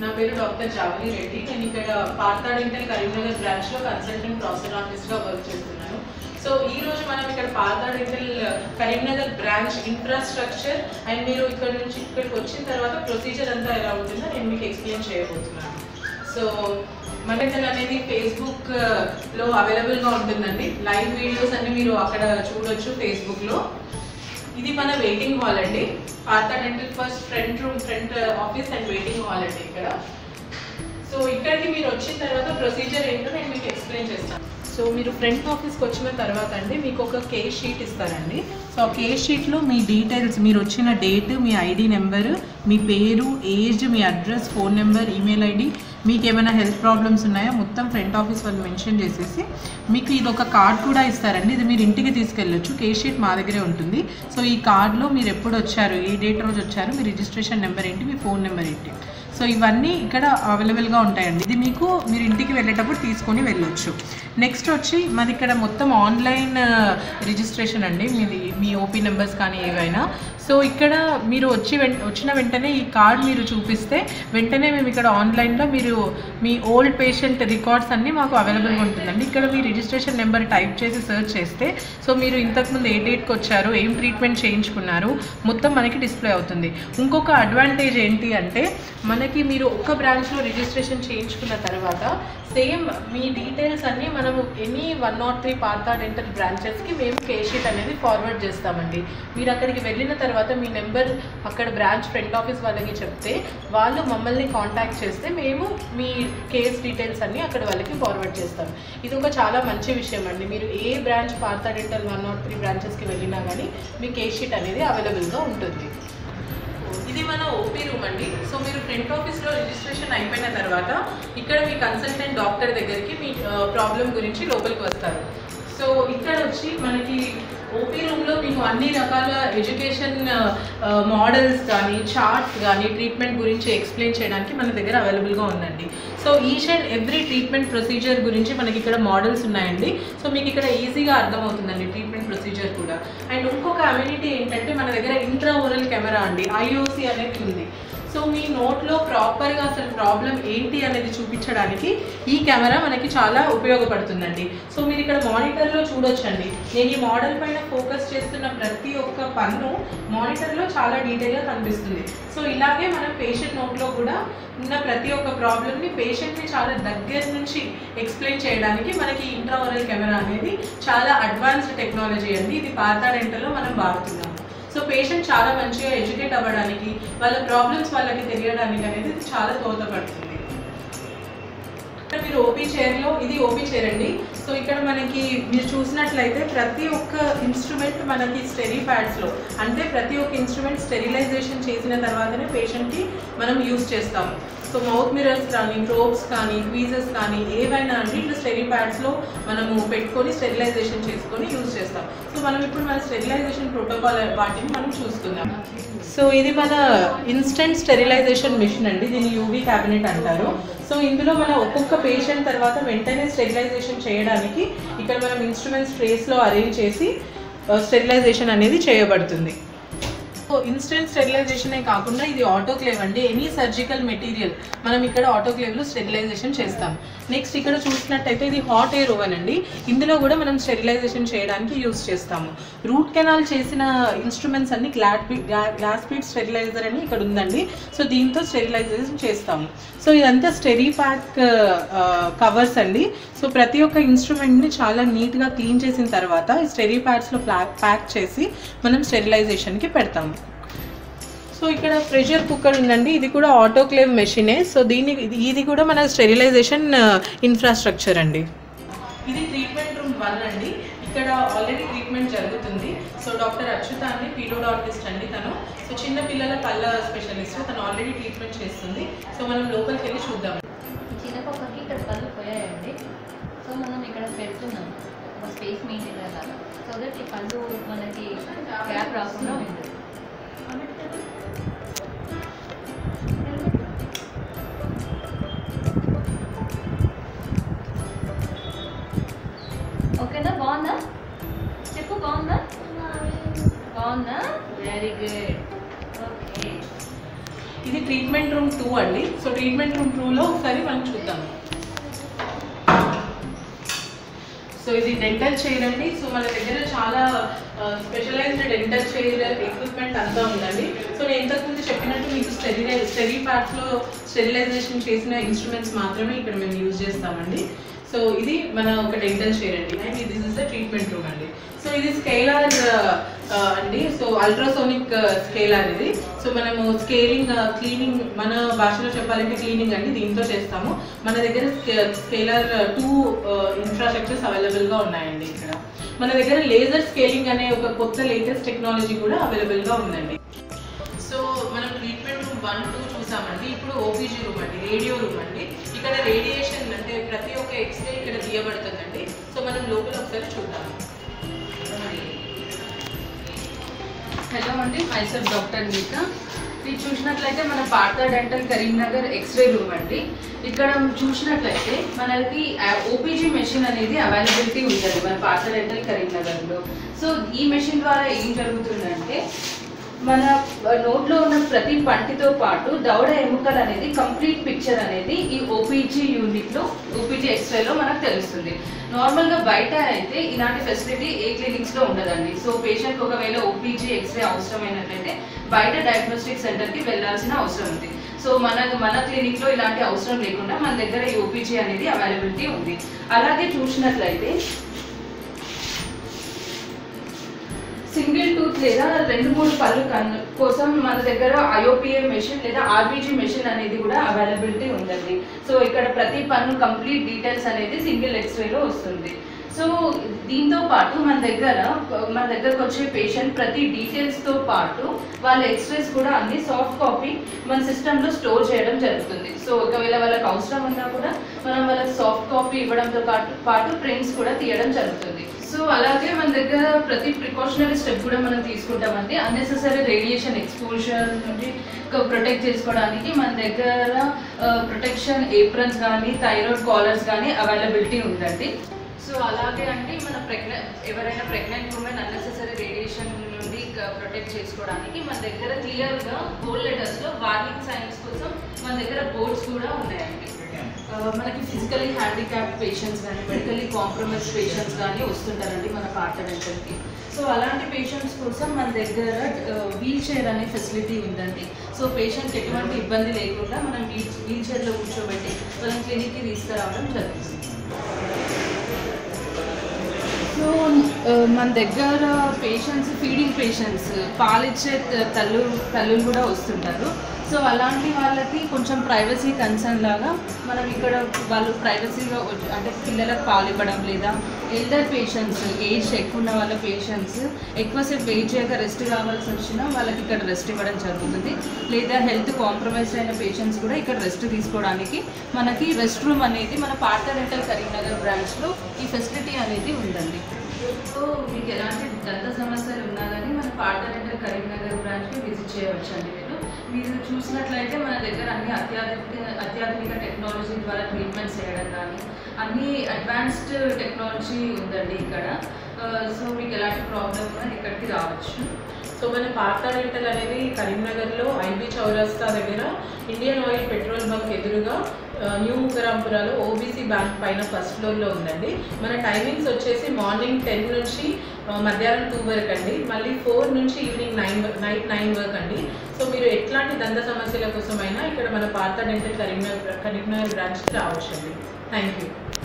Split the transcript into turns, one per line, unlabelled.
నా పేరు డాక్టర్ జావలి రెడ్డి నేను ఇక్కడ పార్థా డెంటల్ కరీంనగర్ బ్రాంచ్ లో కన్సల్టెంట్ ప్రాసెసాలజిస్ట్ గా వర్క్ చేస్తున్నాను సో ఈ రోజు మనం ఇక్కడ Partha dental Karimnagar branch infrastructure and మీరు ఇక్కడ నుంచి ఇక్కడికి వచ్చిన తర్వాత ప్రొసీజర్ అంతా ఎలా ఉంటుందో నేను మీకు ఎక్స్ప్లెయిన్ చేయబోతున్నాను సో మనటల్ అనేది ఫేస్బుక్ లో అవైలబుల్ గా ఉంటుందండి లైవ్ వీడియోస్ అన్ని మీరు అక్కడ చూడొచ్చు ఫేస్బుక్ లో ఇది మన వెయిటింగ్ హాల్ అండి పాత dental first front room front office and waiting hall అండి ఇక్కడ సో ఇక్కడికి మీరు వచ్చిన తర్వాత ప్రొసీజర్ ఏంటో నేను మీకు ఎక్స్ప్లెయిన్ చేస్తాను సో మీరు ఫ్రంట్ ఆఫీస్కి వచ్చిన తర్వాత అండి మీకు ఒక కేస్ షీట్ ఇస్తారండి సో ఆ కేస్ షీట్లో మీ డీటెయిల్స్ మీరు వచ్చిన డేట్ మీ ఐడి నెంబర్ మీ పేరు ఏజ్ మీ address phone number email ID మీకు ఏమైనా హెల్త్ ప్రాబ్లమ్స్ ఉన్నాయా మొత్తం ఫ్రంట్ ఆఫీస్ వాళ్ళు మెన్షన్ చేసేసి మీకు ఇది ఒక కార్డ్ కూడా ఇస్తారండి ఇది మీరు ఇంటికి తీసుకెళ్ళొచ్చు కేస్ షీట్ మా దగ్గరే ఉంటుంది సో ఈ కార్డ్లో మీరు ఎప్పుడు వచ్చారు ఏ డేట్ రోజు వచ్చారు మీ రిజిస్ట్రేషన్ నెంబర్ ఏంటి మీ ఫోన్ నెంబర్ ఏంటి సో ఇవన్నీ ఇక్కడ అవైలబుల్గా ఉంటాయండి ఇది మీకు మీరు ఇంటికి వెళ్ళేటప్పుడు తీసుకొని వెళ్ళొచ్చు నెక్స్ట్ వచ్చి మాది ఇక్కడ మొత్తం ఆన్లైన్ రిజిస్ట్రేషన్ అండి మీది మీ ఓపీ నెంబర్స్ కానీ ఏవైనా సో ఇక్కడ మీరు వచ్చి వెం వచ్చిన వెంటనే ఈ కార్డ్ మీరు చూపిస్తే వెంటనే మేము ఇక్కడ ఆన్లైన్లో మీరు మీ ఓల్డ్ పేషెంట్ రికార్డ్స్ అన్నీ మాకు అవైలబుల్గా ఉంటుందండి ఇక్కడ మీ రిజిస్ట్రేషన్ నెంబర్ టైప్ చేసి సెర్చ్ చేస్తే సో మీరు ఇంతకుముందు ఏ డేట్కి వచ్చారు ఏం ట్రీట్మెంట్ చేయించుకున్నారు మొత్తం మనకి డిస్ప్లే అవుతుంది ఇంకొక అడ్వాంటేజ్ ఏంటి అంటే మనకి మీరు ఒక్క బ్రాంచ్లో రిజిస్ట్రేషన్ చేయించుకున్న తర్వాత సేమ్ మీ డీటెయిల్స్ అన్నీ మనము any one not three Partha Dental బ్రాంచెస్కి మేము కేస్ షీట్ అనేది ఫార్వర్డ్ చేస్తామండి మీరు అక్కడికి వెళ్ళిన తర్వాత మీ నెంబర్ అక్కడ బ్రాంచ్ ఫ్రంట్ ఆఫీస్ వాళ్ళకి చెప్తే వాళ్ళు మమ్మల్ని కాంటాక్ట్ చేస్తే మేము మీ కేస్ డీటెయిల్స్ అన్నీ అక్కడ వాళ్ళకి ఫార్వర్డ్ చేస్తాం ఇది ఒక చాలా మంచి విషయం అండి మీరు ఏ branch Partha Dental one not three బ్రాంచెస్కి వెళ్ళినా కానీ మీ కేస్ షీట్ అనేది అవైలబుల్గా ఉంటుంది ఇది మన ఓపీ రూమ్ అండి సో మీరు ఫ్రంట్ ఆఫీస్లో రిజిస్ట్రేషన్ అయిపోయిన తర్వాత ఇక్కడ మీ కన్సల్టెంట్ డాక్టర్ దగ్గరికి మీ ప్రాబ్లం గురించి లోపలికి వస్తారు సో ఇక్కడ వచ్చి మనకి ఓపీ రూమ్లో మీకు అన్ని రకాల ఎడ్యుకేషన్ మోడల్స్ కానీ చార్ట్స్ కానీ ట్రీట్మెంట్ గురించి ఎక్స్ప్లెయిన్ చేయడానికి మన దగ్గర అవైలబుల్గా ఉందండి so each and every treatment procedure గురించి మనకి ఇక్కడ మోడల్స్ ఉన్నాయండి సో మీకు ఇక్కడ ఈజీగా అర్థమవుతుందండి ట్రీట్మెంట్ ప్రొసీజర్ కూడా అండ్ ఇంకొక అమ్యూనిటీ ఏంటంటే మన దగ్గర ఇంట్రా ఓరల్ కెమెరా అండి ఐఓసి అనేది ఉంది సో మీ నోట్లో ప్రాపర్గా అసలు ప్రాబ్లం ఏంటి అనేది చూపించడానికి ఈ కెమెరా మనకి చాలా ఉపయోగపడుతుందండి సో మీరు ఇక్కడ మానిటర్లో చూడొచ్చండి నేను ఈ మోడల్ పైన ఫోకస్ చేస్తున్న ప్రతి ఒక్క పన్ను మానిటర్లో చాలా డీటెయిల్గా కనిపిస్తుంది సో ఇలాగే మనం పేషెంట్ నోట్లో కూడా ఉన్న ప్రతి ఒక్క ప్రాబ్లమ్ని పేషెంట్ని చాలా దగ్గర నుంచి ఎక్స్ప్లెయిన్ చేయడానికి మనకి ఇంట్రావరల్ కెమెరా అనేది చాలా అడ్వాన్స్డ్ టెక్నాలజీ అండి ఇది పార్థా డెంటల్లో మనం వాడుతున్నాము సో పేషెంట్ చాలా మంచిగా ఎడ్యుకేట్ అవ్వడానికి వాళ్ళ ప్రాబ్లమ్స్ వాళ్ళకి తెలియడానికి అనేది ఇది చాలా దోహదపడుతుంది ఇక్కడ మీరు ఓపీ చైర్లో ఇది ఓపీ చైర్ అండి సో ఇక్కడ మనకి మీరు చూసినట్లయితే ప్రతి ఒక్క ఇన్స్ట్రుమెంట్ మనకి స్టెరీ ప్యాడ్స్లో అంటే ప్రతి ఒక్క ఇన్స్ట్రుమెంట్ స్టెరిలైజేషన్ చేసిన తర్వాతనే పేషెంట్కి మనం యూస్ చేస్తాము సో మౌత్ మిరర్స్ కానీ ప్రోబ్స్ కానీ క్వీజెస్ కానీ ఏవైనా అండి ఇట్లా స్టెరీ ప్యాడ్స్లో మనము పెట్టుకొని స్టెరిలైజేషన్ చేసుకొని యూజ్ చేస్తాం సో మనం ఇప్పుడు మన స్టెరిలైజేషన్ ప్రోటోకాల్ వాటిని మనం చూసుకుందాం సో ఇది మన ఇన్స్టెంట్ స్టెరిలైజేషన్ మిషన్ అండి దీన్ని యూవీ క్యాబినెట్ అంటారు సో ఇందులో మన ఒక్కొక్క పేషెంట్ తర్వాత వెంటనే స్టెరిలైజేషన్ చేయడానికి ఇక్కడ మనం ఇన్స్ట్రుమెంట్స్ ట్రేస్లో అరేంజ్ చేసి స్టెరిలైజేషన్ అనేది చేయబడుతుంది సో ఇన్స్టెంట్ స్టెరిలైజేషనే కాకుండా ఇది ఆటోక్లేవ్ అండి ఎనీ సర్జికల్ మెటీరియల్ మనం ఇక్కడ ఆటోక్లేవ్లో స్టెరిలైజేషన్ చేస్తాం నెక్స్ట్ ఇక్కడ చూసినట్టయితే ఇది హాట్ ఎయిర్ ఓవెన్ అండి ఇందులో కూడా మనం స్టెరిలైజేషన్ చేయడానికి యూస్ చేస్తాము రూట్ కెనాల్ చేసిన ఇన్స్ట్రుమెంట్స్ అన్ని గ్లాడ్ గ్లాస్ ఫీడ్ స్టెరిలైజర్ అని ఇక్కడ ఉందండి సో దీంతో స్టెరిలైజేషన్ చేస్తాము సో ఇదంతా స్టెరీ ప్యాక్ కవర్స్ అండి సో ప్రతి ఒక్క ఇన్స్ట్రుమెంట్ని చాలా నీట్గా క్లీన్ చేసిన తర్వాత ఈ స్టెరీ ప్యాడ్స్లో ప్యాక్ చేసి మనం స్టెరిలైజేషన్కి పెడతాము సో ఇక్కడ ప్రెషర్ కుక్కర్ ఉందండి ఇది కూడా ఆటోక్లేవ్ మెషినే సో దీని ఇది ఇది కూడా మన స్టెరిలైజేషన్ ఇన్ఫ్రాస్ట్రక్చర్ అండి ఇది ట్రీట్మెంట్ రూమ్ వన్ అండి ఇక్కడ ఆల్రెడీ ట్రీట్మెంట్ జరుగుతుంది సో డాక్టర్ అచ్యుత అండి పీడోడాంటిస్ట్ అండి తను సో చిన్న పిల్లల పళ్ళ స్పెషలిస్ట్ తను ఆల్రెడీ ట్రీట్మెంట్ చేస్తుంది సో మనం లోపలికి వెళ్ళి చూద్దాం
చిన్న పాపకి ఇక్కడ పళ్ళు పోయాయండి సో మనం ఇక్కడ పెడుతున్నాం ఒక స్పేస్ మెయింటైన్ అయ్యేలాగా సో దట్ ఈ పళ్ళు మనకి గ్యాప్ రాకుండా ఉంటుంది ఓకేనా బాగుందా చెప్పు బాగుందా బాగుందా వెరీ గుడ్ ఓకే
ఇది ట్రీట్మెంట్ రూమ్ టూ అండి సో ట్రీట్మెంట్ రూమ్ టూలో ఒకసారి మనం చూద్దాం సో ఇది డెంటల్ చైర్ అండి సో మన దగ్గర చాలా స్పెషలైజ్డ్ డెంటల్ చైర్ ఎక్విప్మెంట్ అంతా ఉందండి సో నేను ఇంతకుముందు చెప్పినట్టు మీకు స్టెరిలై స్టెరీ పార్ట్స్లో స్టెరిలైజేషన్ చేసిన ఇన్స్ట్రుమెంట్స్ మాత్రమే ఇక్కడ మేము యూజ్ చేస్తామండి సో ఇది మన ఒక డెంటల్ చైర్ అండి and this is the treatment room అండి సో ఇది స్కేలార్ అండి సో అల్ట్రాసోనిక్ స్కేలార్ ఇది సో మనము స్కేలింగ్ క్లీనింగ్ మన భాషలో చెప్పాలంటే క్లీనింగ్ అండి దీంతో చేస్తాము మన దగ్గర స్కేలార్ టూ ఇన్ఫ్రాస్ట్రక్చర్స్ అవైలబుల్గా ఉన్నాయండి ఇక్కడ మన దగ్గర లేజర్ స్కేలింగ్ అనే ఒక కొత్త లేటెస్ట్ టెక్నాలజీ కూడా అవైలబుల్గా ఉందండి సో మనం ట్రీట్మెంట్ రూమ్ వన్ టూ చూసామండి ఇప్పుడు ఓపీజీ రూమ్ అండి రేడియో రూమ్ అండి ఇక్కడ రేడియేషన్ అంటే ప్రతి ఒక్క ఎక్స్రే ఇక్కడ తీయబడుతుందండి సో మనం లోపల ఒకసారి చూద్దాం
హలో అండి మైసెల్ఫ్ డాక్టర్ గీత ఇది చూసినట్లయితే మన Partha Dental Karimnagar x-ray room అండి ఇక్కడ చూసినట్లయితే మనకి ఓపీజీ మెషిన్ అనేది అవైలబిలిటీ ఉంటుంది మన పార్థ డెంటల్ కరీంనగర్లో సో ఈ మెషిన్ ద్వారా ఏం జరుగుతుందంటే మన నోట్లో ఉన్న ప్రతి పంటితో పాటు దవడ ఎముకలు అనేది కంప్లీట్ పిక్చర్ అనేది ఈ ఓపీజీ యూనిట్లో ఓపీజీ ఎక్స్రేలో మనకు తెలుస్తుంది నార్మల్గా బయట అయితే ఇలాంటి ఫెసిలిటీ ఏ క్లినిక్స్లో ఉండదండి సో పేషెంట్ ఒకవేళ ఓపీజీ ఎక్స్రే అవసరమైనట్లయితే బయట డయాగ్నోస్టిక్ సెంటర్కి వెళ్ళాల్సిన అవసరం ఉంది సో మన మన క్లినిక్లో ఇలాంటి అవసరం లేకుండా మన దగ్గర ఈ ఓపీజీ అనేది అవైలబిలిటీ ఉంది అలాగే చూసినట్లయితే సింగిల్ టూత్ లేదా రెండు మూడు పళ్ళు కన్ను కోసం మన దగ్గర ఐఓపిఏ మెషిన్ లేదా ఆర్బీజీ మెషిన్ అనేది కూడా అవైలబిలిటీ ఉందండి సో ఇక్కడ ప్రతి పన్ను కంప్లీట్ డీటెయిల్స్ అనేది సింగిల్ ఎక్స్రేలో వస్తుంది సో దీంతో పాటు మన దగ్గర మన దగ్గరకు వచ్చే పేషెంట్ ప్రతి డీటెయిల్స్తో పాటు వాళ్ళ ఎక్స్రేస్ కూడా అన్ని సాఫ్ట్ కాపీ మన సిస్టంలో స్టోర్ చేయడం జరుగుతుంది సో ఒకవేళ వాళ్ళకి అవసరం ఉన్నా కూడా మనం వాళ్ళకి సాఫ్ట్ కాపీ ఇవ్వడంతో పాటు పాటు ప్రింట్స్ కూడా తీయడం జరుగుతుంది సో అలాగే మన దగ్గర ప్రతి ప్రికాషనరీ స్టెప్ కూడా మనం తీసుకుంటామండి అన్నెసెసరీ రేడియేషన్ ఎక్స్పోజర్ నుండి ప్రొటెక్ట్ చేసుకోవడానికి మన దగ్గర ప్రొటెక్షన్ ఏప్రన్స్ కానీ థైరాయిడ్ కాలర్స్ కానీ అవైలబిలిటీ ఉందండి సో అలాగే అండి మన ప్రెగ్నెంట్ ఎవరైనా ప్రెగ్నెంట్ ఉమెన్ అన్నెసెసరీ రేడియేషన్ నుండి ప్రొటెక్ట్ చేసుకోవడానికి మన దగ్గర క్లియర్గా గోల్డ్ లెటర్స్లో వార్నింగ్ సైన్స్ కోసం మన దగ్గర బోర్డ్స్ కూడా ఉన్నాయండి ఆ, మనకి ఫిజికలీ హ్యాండిక్యాప్ పేషెంట్స్ కానీ మెడికలీ కాంప్రమైజ్ పేషెంట్స్ కానీ వస్తుంటారండి మన పార్ట్ డెంటల్కి సో అలాంటి పేషెంట్స్ కోసం మన దగ్గర వీల్ చైర్ అనే ఫెసిలిటీ ఉందండి సో పేషెంట్కి ఎటువంటి ఇబ్బంది లేకుండా మనం వీల్ వీల్ చైర్లో కూర్చోబెట్టి వాళ్ళని క్లినిక్కి తీసుకురావడం జరుగుతుంది సో ఆ, మన దగ్గర పేషెంట్స్ ఫీడింగ్ పేషెంట్స్ పాలిచ్చే త- తల్లు తల్లులు కూడా వస్తుంటారు సో అలాంటి వాళ్ళకి కొంచెం ప్రైవసీ కన్సర్న్ లాగా మనం ఇక్కడ వాళ్ళు ప్రైవసీగా అంటే పిల్లలకు పాలు ఇవ్వడం లేదా ఎల్డర్ పేషెంట్స్ ఏజ్ ఎక్కువ ఉన్న వాళ్ళ పేషెంట్స్ ఎక్కువసేపు వెయిట్ చేయక రెస్ట్ కావాల్సి వచ్చినా వాళ్ళకి ఇక్కడ రెస్ట్ ఇవ్వడం జరుగుతుంది లేదా హెల్త్ కాంప్రమైజ్ అయిన పేషెంట్స్ కూడా ఇక్కడ రెస్ట్ తీసుకోవడానికి మనకి రెస్ట్ రూమ్ అనేది మన పార్ట డెంటల్ కరీంనగర్ బ్రాంచ్లో ఈ ఫెసిలిటీ అనేది ఉందండి సో మీకు ఎలాంటి దంత సమస్యలు ఉన్నా కానీ మన పార్ట డెంటల్ కరీంనగర్ బ్రాంచ్కి విజిట్ చేయవచ్చండి మీరు మీరు చూసినట్లయితే మన దగ్గర అన్ని అత్యాధునిక అత్యాధునిక టెక్నాలజీ ద్వారా ట్రీట్మెంట్స్ చేయడం కానీ అన్ని అడ్వాన్స్డ్ టెక్నాలజీ ఉందండి ఇక్కడ ఆ, సో మీకు ఎలాంటి ప్రాబ్లం ఉన్నా ఇక్కడికి రావచ్చు
సో మన పార్తా డెంటల్ అనేది కరీంనగర్లో ఐబీ చౌరస్తా దగ్గర ఇండియన్ ఆయిల్ పెట్రోల్ బంక్ ఎదురుగా ఆ, న్యూ ముకరాంపురాలో ఓబీసీ బ్యాంక్ పైన ఫస్ట్ ఫ్లోర్లో ఉందండి మన టైమింగ్స్ వచ్చేసి మార్నింగ్ టెన్ నుంచి ఆ, మధ్యాహ్నం టూ వరకు అండి మళ్ళీ ఫోర్ నుంచి ఈవినింగ్ నైన్ నైట్ నైన్ వరకు అండి సో మీరు ఎట్లాంటి దంత సమస్యల కోసమైనా ఇక్కడ మన పార్తా డెంటల్ కరీంనగర్ కరీంనగర్ బ్రాంచ్కి రావచ్చండి థ్యాంక్ యూ